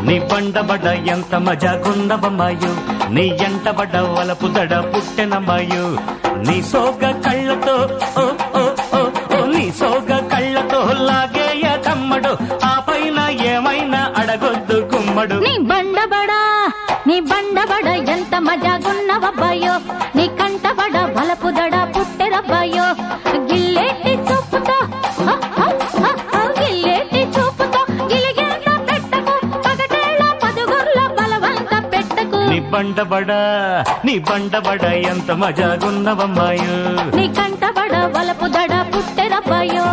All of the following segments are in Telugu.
నీ బండబడ ఎంత మజాగున్నవమ్మాయు నీ ఎంటబడ వలపు దడ పుట్టెనమ్మాయు నీ సోగ కళ్ళతో ఓ ఓ ఓ ఓ నీ సోగ కళ్ళతో లాగేయ కమ్మడు ఆ పైన ఏమైనా అడగొద్దు గుమ్మడు నీ బండబడా నీ బండబడ ఎంత మజాగున్నవబ్బాయో నీ కంటబడ బలపు దడ పుట్టెరబ్బాయో గిల్లేటి చూపుతో హ, హ, హ, హ, గిల్లేటి చూపుతో గిలిగేంత పెట్టకు పగటేళ్ళ పదుగుర్ల బలవంత పెట్టకు నీ బండబడ నీ బండబడ ఎంత మజాగున్నవమ్మాయు నీ కంటబడ బలపు దడ పుట్టెరబ్బాయో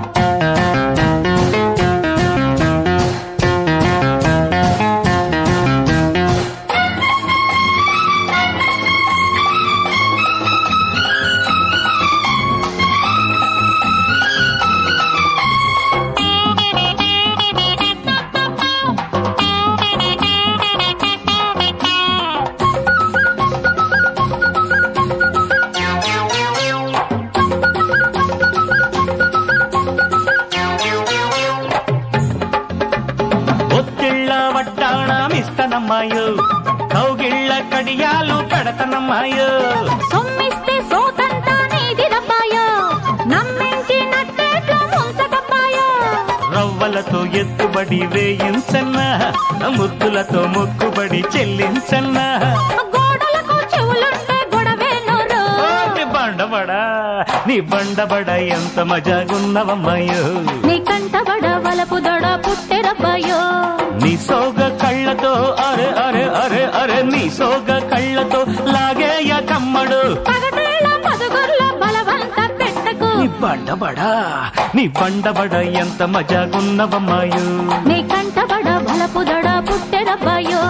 ఒత్తిళ్ళ వడ్డాణమిస్తనమ్మాయు కౌగిళ్ళ కడియాలు పెడతనమ్మాయు సొమ్మిస్తే సోతంతా నీది రబ్బాయో నమ్మించి నట్టేట్ల ముంచకబ్బాయో రవ్వలతో ఎత్తుబడి వేయించన్నా ముద్దులతో మొక్కుబడి చెల్లించన్నా గోడలకు చెవులుంటే గొడవే నోరు ఓ, నీ బండబడా నీ బండబడ ఎంత మజాగున్నవమ్మాయు నీ కంటబడ వలపు దొడ పుట్టెరబ్బాయో నీ సోగ కళ్ళతో అరే అరే అరే అరే నీ సోగ కళ్ళతో లాగేయ కమ్మడు పగటేళ్ళ పదుగుర్ల బలవంత పెట్టకు నీ బండబడా నీ బండబడ ఎంత మజాగున్నవమ్మాయు నీ కంటబడ వలపు దొడ పుట్టెరబ్బాయో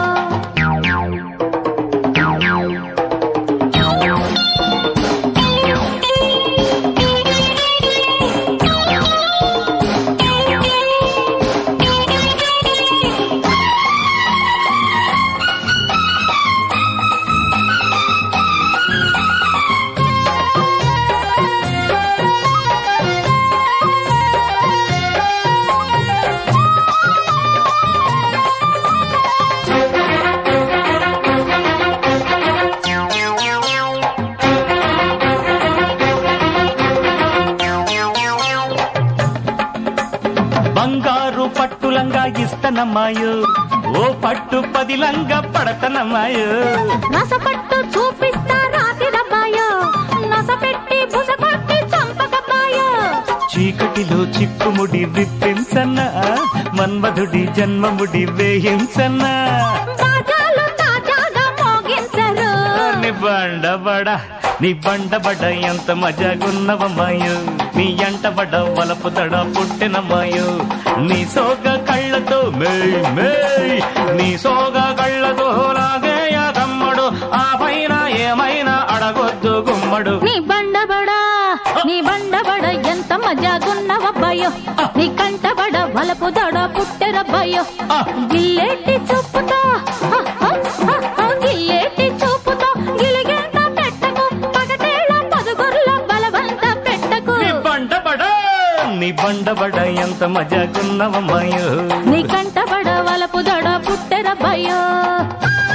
బంగారు పట్టులంగా ఇస్తనమ్మాయు ఓ పట్టు పదిలంగా పడతనమ్మాయు నసపట్టు చూపిస్తా రాతి రబ్బాయో నసపెట్టి బుసకొట్టి చంపకబ్బాయో చీకటిలో చిక్కుముడి విప్పించన్నా మన్మధుడి జన్మముడి వేయించన్నా బాజాలు తాజాగా మోగించరు నీ బండబడ నీ బండబడ ఎంత మజాగున్నవమ్మాయు నీ ఎంటబడ వలపు దడ పుట్టినమ్మాయు నీ సోగ కళ్ళతో మేయ్ మేయ్ నీ సోగ కళ్ళతో లాగేయ కమ్మడు ఆ పైన ఏమైనా అడగొద్దు గుమ్మడు నీ బండబడా నీ బండబడ ఎంత మజాగున్నవబ్బాయో నీ కంటబడ వలపు దడ పుట్టెరబ్బాయో ఆ. గిల్లేటి చూపుతో హ, హ, హ, హ, గిల్లేటి చూపుతో గిలిగేంత పెట్టకు పగటేళ్ళ పదుగుర్ల బలవంత పెట్టకు నీ బండబడ నీ బండబడ ఎంత మజాగున్నవమ్మాయు నీ కంటబడ వలపు దడ పుట్టెరబ్బాయో